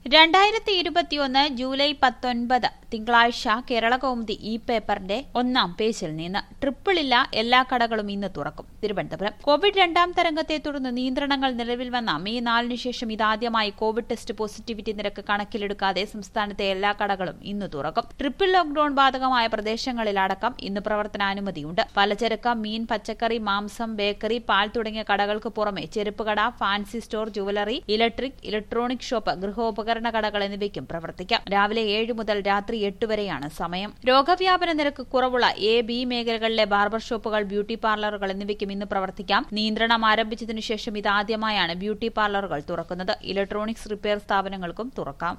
രണ്ടായിരത്തി ഇരുപത്തിയൊന്ന് ജൂലൈ പത്തൊൻപത് തിങ്കളാഴ്ച കേരള കൗമുദി ഈ പേപ്പറിന്റെ ഒന്നാം പേജിൽ നിന്ന് ട്രിപ്പിളില്ല എല്ലാ കടകളും ഇന്ന് തുറക്കും തിരുവനന്തപുരം കോവിഡ് രണ്ടാം തരംഗത്തെ തുടർന്ന് നിയന്ത്രണങ്ങൾ നിലവിൽ വന്ന മെയ് നാലിന് ശേഷം ഇതാദ്യമായി കോവിഡ് ടെസ്റ്റ് പോസിറ്റിവിറ്റി നിരക്ക് കണക്കിലെടുക്കാതെ സംസ്ഥാനത്തെ എല്ലാ കടകളും ഇന്ന് തുറക്കും ട്രിപ്പിൾ ലോക്ഡൌൺ ബാധകമായ പ്രദേശങ്ങളിലടക്കം ഇന്ന് പ്രവർത്തനാനുമതിയുണ്ട് പലചരക്ക് മീൻ പച്ചക്കറി മാംസം ബേക്കറി പാൽ തുടങ്ങിയ കടകൾക്ക് പുറമെ ചെരുപ്പ് കട fancy store jewellery electric electronic shop ഗൃഹോപകരണ കടകൾ എന്നിവയ്ക്കും പ്രവർത്തിക്കാം രാവിലെ ഏഴ് മുതൽ രാത്രി എട്ട് വരെയാണ് സമയം രോഗവ്യാപന നിരക്ക് കുറവുള്ള എ ബി മേഖലകളിലെ ബാർബർ ഷോപ്പുകൾ ബ്യൂട്ടി പാർലറുകൾ എന്നിവയ്ക്കും ഇന്ന് പ്രവർത്തിക്കാം നിയന്ത്രണം ആരംഭിച്ചതിനു ശേഷം ഇതാദ്യമായാണ് ബ്യൂട്ടി പാർലറുകൾ തുറക്കുന്നത് ഇലക്ട്രോണിക്സ് റിപ്പയർ സ്ഥാപനങ്ങൾക്കും തുറക്കാം